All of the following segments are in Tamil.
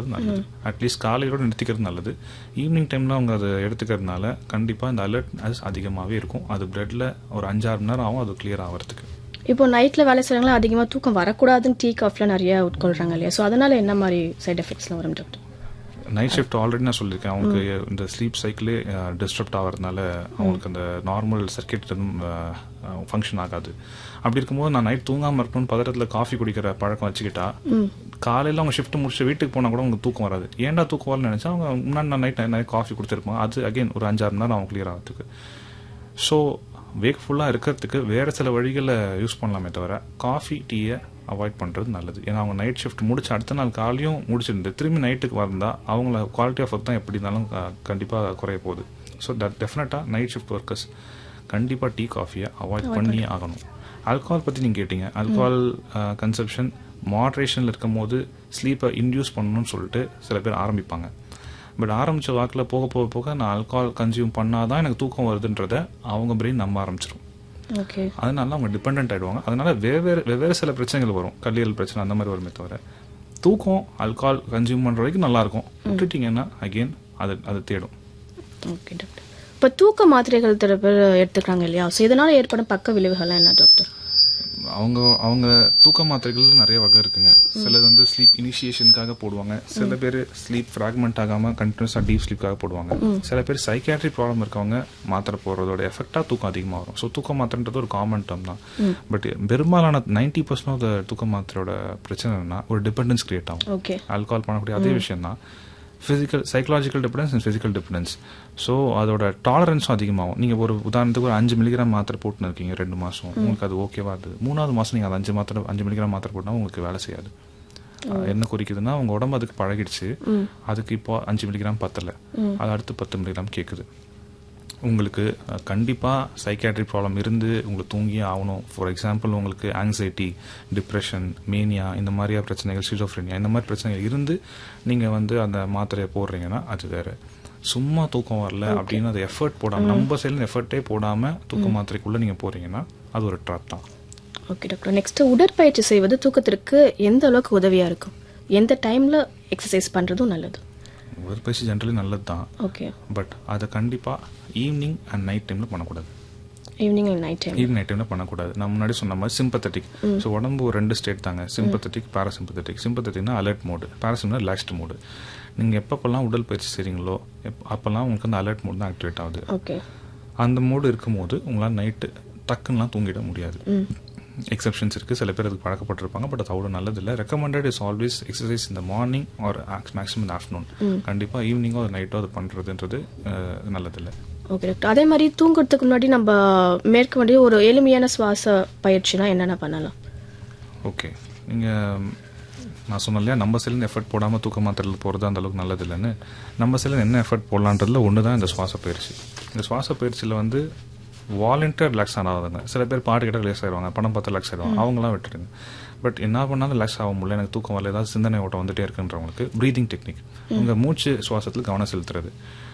எடுத்துக்கிறது நல்லது அட்லீஸ்ட் காலையோட நிறுத்திக்கிறது நல்லது ஈவினிங் டைம்ல அவங்க அதை எடுத்துக்கிறதுனால கண்டிப்பா இந்த அலர்ட்னஸ் அதிகமாகவே இருக்கும் அது பிளட்ல ஒரு அஞ்சாறு மணி நேரம் ஆகும் அது கிளியர் ஆகிறதுக்கு இப்போ நைட்ல வேலை செய்யறவங்களா அதிகமா தூக்கம் வரக்கூடாதுன்னு டீ காஃபில நிறைய உட்கொள்றாங்க இல்லையா ஸோ அதனால என்ன மாதிரி சைட் எஃபெக்ட்ஸ்லாம் வரும் டாக்டர் நைட் ஷிஃப்ட் ஆல்ரெடி நான் சொல்லியிருக்கேன் அவங்களுக்கு இந்த ஸ்லீப் சைக்கிளே டிஸ்டர்ப்ட் ஆகிறதுனால அவங்களுக்கு அந்த நார்மல் சர்க்கிட் ஃபங்க்ஷன் ஆகாது அப்படி இருக்கும்போது நான் நைட் தூங்காமல் இருக்கணும்னு பதட்டத்தில் காஃபி குடிக்கிற பழக்கம் வச்சுக்கிட்டா காலையில் அவங்க ஷிஃப்ட் முடிச்சு வீட்டுக்கு போனால் கூட அவங்க தூக்கம் வராது ஏன்டா தூக்கம் வரலன்னு நினச்சா அவங்க முன்னாடி நான் நைட் நிறைய காஃபி கொடுத்துருப்பாங்க அது அகைன் ஒரு அஞ்சாறு மணி நேரம் அவங்க கிளியர் ஆகிறதுக்கு ஸோ வேக்ஃபுல்லாக இருக்கிறதுக்கு வேறு சில வழிகளை யூஸ் பண்ணலாமே தவிர காஃபி டீயை அவாய்ட் பண்ணுறது நல்லது ஏன்னா அவங்க நைட் ஷிஃப்ட் முடிச்சு அடுத்த நாள் காலையும் முடிச்சிருந்து திரும்பி நைட்டுக்கு வந்தால் அவங்கள குவாலிட்டி ஆஃப் ஒர்க் தான் எப்படி இருந்தாலும் கண்டிப்பாக குறைய போகுது ஸோ தட் டெஃபினட்டாக நைட் ஷிஃப்ட் ஒர்க்கர்ஸ் கண்டிப்பாக டீ காஃபியை அவாய்ட் பண்ணி ஆகணும் ஆல்கஹால் பற்றி நீங்கள் கேட்டீங்க ஆல்கஹால் கன்சப்ஷன் மாட்ரேஷனில் இருக்கும் போது ஸ்லீப்பை இன்டியூஸ் பண்ணணும்னு சொல்லிட்டு சில பேர் ஆரம்பிப்பாங்க பட் ஆரம்பித்த வாக்கில் போக போக போக நான் ஆல்கஹால் கன்சியூம் பண்ணாதான் எனக்கு தூக்கம் வருதுன்றத அவங்க பிரெயின் நம்ப ஆரம்பிச்சிடும் ஓகே அதனால அவங்க டிபெண்ட் ஆயிடுவாங்க அதனால வெவ்வேறு வெவ்வேறு சில பிரச்சனைகள் வரும் கல்லீரல் பிரச்சனை அந்த மாதிரி வருமே தவிர தூக்கம் ஆல்கஹால் கன்சியூம் பண்ற வரைக்கும் நல்லா இருக்கும் விட்டுட்டீங்கன்னா அகெயின் அது அது தேடும் ஓகே டாக்டர் இப்போ தூக்க மாத்திரைகள் சில பேர் எடுத்துக்கிறாங்க இல்லையா ஸோ இதனால ஏற்படும் பக்க விளைவுகள்லாம் என்ன டாக்டர் அவங்க அவங்க தூக்க மாத்திரைகள் நிறைய வகை இருக்குங்க சிலது வந்து ஸ்லீப் இனிஷியேஷனுக்காக போடுவாங்க சில பேர் ஸ்லீப் ஃப்ராக்மெண்ட் ஆகாம கண்டினியூஸா டீப் ஸ்லீப்காக போடுவாங்க சில பேர் சைக்காட்ரி ப்ராப்ளம் இருக்கவங்க மாத்திரை போடுறதோட எஃபெக்டா தூக்கம் அதிகமாக வரும் ஸோ தூக்க மாத்திரைன்றது ஒரு காமன் டேர்ம் தான் பட் பெரும்பாலான நைன்டி பர்சன்ட் ஆஃப் த தூக்க மாத்திரையோட பிரச்சனை என்னன்னா ஒரு டிபெண்டன்ஸ் கிரியேட் ஆகும் ஓகே ஆல்கஹால் பண்ணக்கூடிய அதே விஷயம் தான் physical psychological dependence and physical dependence so அதோட டாலரன்ஸும் அதிகமாகும் நீங்கள் ஒரு உதாரணத்துக்கு ஒரு அஞ்சு மில்லிகிராம் மாத்திரை போட்டுன்னு இருக்கீங்க ரெண்டு மாதம் உங்களுக்கு அது ஓகேவா இருந்தது மூணாவது மாதம் நீங்கள் அது அஞ்சு மாத்திரை அஞ்சு மில்லிகிராம் மாத்திரை போட்டால் உங்களுக்கு வேலை செய்யாது அஹ் என்ன குறிக்குதுன்னா உங்க உடம்பு அதுக்கு பழகிடுச்சு அதுக்கு இப்போ அஞ்சு மில்லிகிராம் பத்தல அது அடுத்து பத்து மில்லிகிராம் கேட்குது உங்களுக்கு அஹ், கண்டிப்பா சைக்காட்ரி ப்ராப்ளம் இருந்து உங்களுக்கு தூங்கியே ஆகணும் ஃபார் எக்ஸாம்பிள் உங்களுக்கு ஆங்ஸைட்டி டிப்ரெஷன் மேனியா இந்த மாதிரியா பிரச்சனைகள் சிசோஃப்ரெனியா இந்த மாதிரி பிரச்சனைகள் இருந்து நீங்க வந்து அந்த மாத்திரையை போடுறீங்கன்னா அது வேற சும்மா தூக்கம் வரல அப்படின்னு அதை எஃபர்ட் போடாம நம்ம சைடில் எஃபர்ட்டே போடாம தூக்க மாத்திரைக்குள்ள நீங்க போறீங்கன்னா அது ஒரு ட்ராப் தான் ஓகே டாக்டர் நெக்ஸ்ட் உடற்பயிற்சி செய்வது தூக்கத்திற்கு எந்த அளவுக்கு உதவியா இருக்கும் எந்த டைம்ல எக்ஸசைஸ் பண்றதும் நல்லது உடற்பயிற்சி ஜென்ரலி நல்லது தான் ஓகே பட் அதை கண்டிப்பா ஈவினிங் அண்ட் நைட் டைம்ல பண்ணக்கூடாது evening and night time evening night டைம்ல பண்ணக்கூடாது நான் முன்னாடி சொன்ன மாதிரி சிம்பத்தட்டிக் ஸோ உடம்பு ஒரு ரெண்டு ஸ்டேட் தாங்க சிம்பத்தட்டிக் பாராசிம்பத்தட்டிக் சிம்பத்தட்டிக்னா அலர்ட் மோடு பாராசிம்னா ரிலாக்ஸ்ட் மோடு நீங்க எப்பப்பெல்லாம் உடல் பயிற்சி செய்றீங்களோ எப் அப்பெல்லாம் உங்களுக்கு அந்த அலர்ட் மோட் தான் ஆக்டிவேட் ஆகுது ஓகே அந்த மோடு இருக்கும்போது உங்களால் நைட்டு டக்குன்னுலாம் தூங்கிட முடியாது எக்ஸப்ஷன்ஸ் இருக்கு சில பேர் அதுக்கு பழக்கப்பட்டிருப்பாங்க பட் அது அவ்வளோ நல்லது இல்லை ரெக்கமெண்டட் இஸ் ஆல்வேஸ் எக்ஸசைஸ் இந்த மார்னிங் ஆர் மேக்ஸிமம் இந்த ஆஃப்டர்நூன் கண்டிப்பாக ஈவினிங்கோ அது நைட்டோ அது பண்ணுறதுன்றது நல்லதில்லை ஓகே டாக்டர் அதே மாதிரி தூங்குறதுக்கு முன்னாடி நம்ம மேற்க வேண்டிய ஒரு எளிமையான சுவாச பயிற்சினா என்னென்ன பண்ணலாம் ஓகே நீங்கள் நான் சொன்னேன் இல்லையா நம்ம செல்லின் எஃபர்ட் போடாமல் தூக்க மாத்திரையில் போகிறது அந்த அளவுக்கு நல்லது இல்லைன்னு நம்ம செல்லில் என்ன எஃபர்ட் போடலான்றதுல ஒன்று தான் இந்த சுவாச பயிற்சி இந்த சுவாச பயிற்சியில் வந்து வாலண்டியர் ரிலாக்ஸ் ஆகாதுங்க சில பேர் பாட்டு கிட்ட ரிலாக்ஸ் ஆயிடுவாங்க படம் பார்த்து ரிலாக்ஸ் ஆயிடுவாங்க அவங்களாம் விட்டுருங்க பட் என்ன பண்ணாலும் ரிலாக்ஸ் ஆக முடியல எனக்கு தூக்கம் வரல ஏதாவது சிந்தனை ஓட்டம் வந்துட்டே இருக்குன்றவங்களுக்கு ப்ரீதிங் டெக்னிக் உங்கள் மூச்சு சுவாசத்தில் கவனம் செலுத்துறது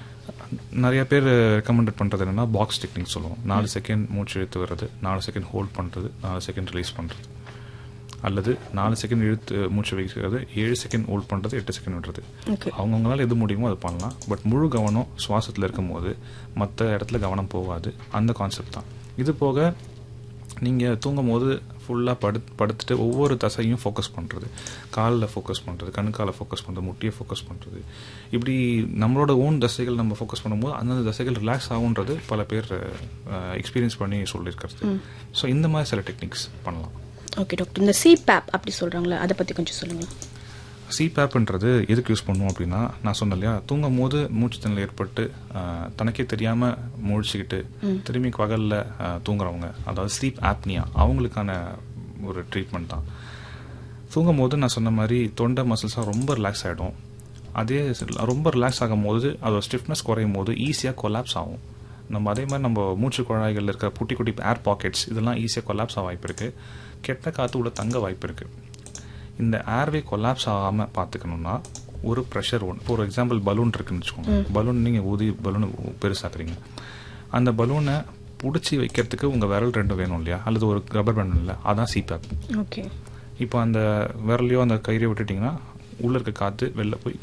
நிறைய பேர் ரெக்கமெண்டட் பண்ணுறது என்னன்னா பாக்ஸ் டெக்னிக் சொல்லுவோம் நாலு செகண்ட் மூச்சு இழுத்து வர்றது நாலு செகண்ட் ஹோல்ட் பண்ணுறது நாலு செகண்ட் ரிலீஸ் பண்ணுறது அல்லது நாலு செகண்ட் இழுத்து மூச்சு வைக்கிறது ஏழு செகண்ட் ஹோல்ட் பண்ணுறது எட்டு செகண்ட் விடுறது ஓகே அவங்கவுங்களால எது முடியுமோ அது பண்ணலாம் பட் முழு கவனம் சுவாசத்தில் இருக்கும்போது மற்ற இடத்துல கவனம் போகாது அந்த கான்செப்ட் தான் இது போக நீங்கள் தூங்கும் போது ஃபுல்லாக படு படுத்துட்டு ஒவ்வொரு தசையும் ஃபோக்கஸ் பண்ணுறது காலில் ஃபோக்கஸ் பண்ணுறது கணுக்கால ஃபோக்கஸ் பண்ணுறது முட்டியை ஃபோக்கஸ் பண்ணுறது இப்படி நம்மளோட ஓன் தசைகள் நம்ம ஃபோக்கஸ் பண்ணும்போது அந்தந்த தசைகள் ரிலாக்ஸ் ஆகுன்றது பல பேர் எக்ஸ்பீரியன்ஸ் பண்ணி சொல்லியிருக்கிறது ஸோ இந்த மாதிரி சில டெக்னிக்ஸ் பண்ணலாம் ஓகே டாக்டர் இந்த சிபேப் அப்படி சொல்றாங்களே அதை பத்தி கொஞ்சம் சொல்லுங்க சிபேப்ன்றது எதுக்கு யூஸ் பண்ணுவோம் அப்படின்னா நான் சொன்னேன் இல்லையா தூங்கும் போது மூச்சு திணறல் ஏற்பட்டு ஆஹ், தனக்கே தெரியாம முழிச்சுக்கிட்டு திரும்பி பகல்ல ஆஹ், தூங்குறவங்க அதாவது ஸ்லீப் ஆப்னியா அவங்களுக்கான ஒரு ட்ரீட்மெண்ட் தான் தூங்கும் போது நான் சொன்ன மாதிரி தொண்டை மசில்ஸாக ரொம்ப ரிலாக்ஸ் ஆகிடும் அதே சி- ரொம்ப ரிலாக்ஸ் ஆகும் போது அதோட ஸ்டிஃப்னஸ் குறையும் போது ஈஸியாக கொலாப்ஸ் ஆகும் நம்ம அதே மாதிரி நம்ம மூச்சு குழாய்கள் இருக்க குட்டி குட்டி ஏர் பாக்கெட்ஸ் இதெல்லாம் ஈஸியாக கொலாப்ஸ் ஆக வாய்ப்பு இருக்கு கெட்ட காற்று உள்ள தங்க வாய்ப்பு இருக்கு இந்த ஏர்வே கொலாப்ஸ் ஆகாம பார்த்துக்கணும்னா ஒரு ப்ரெஷர் ஒன்று ஃபார் எக்ஸாம்பிள் பலூன் இருக்குன்னு வச்சுக்கோங்க பலூன் நீங்கள் ஊதி பலூன் பெருசாக்குறீங்க அந்த பலூனை பிடிச்சி வைக்கிறதுக்கு உங்கள் விரல் ரெண்டும் வேணும் இல்லையா அல்லது ஒரு ரப்பர் பேண்ட் இல்லை அதான் சிபேப் ஓகே இப்போ அந்த விரலையோ அந்த கயிறையோ விட்டுட்டிங்கன்னா உள்ள இருக்க காற்று வெளில போய்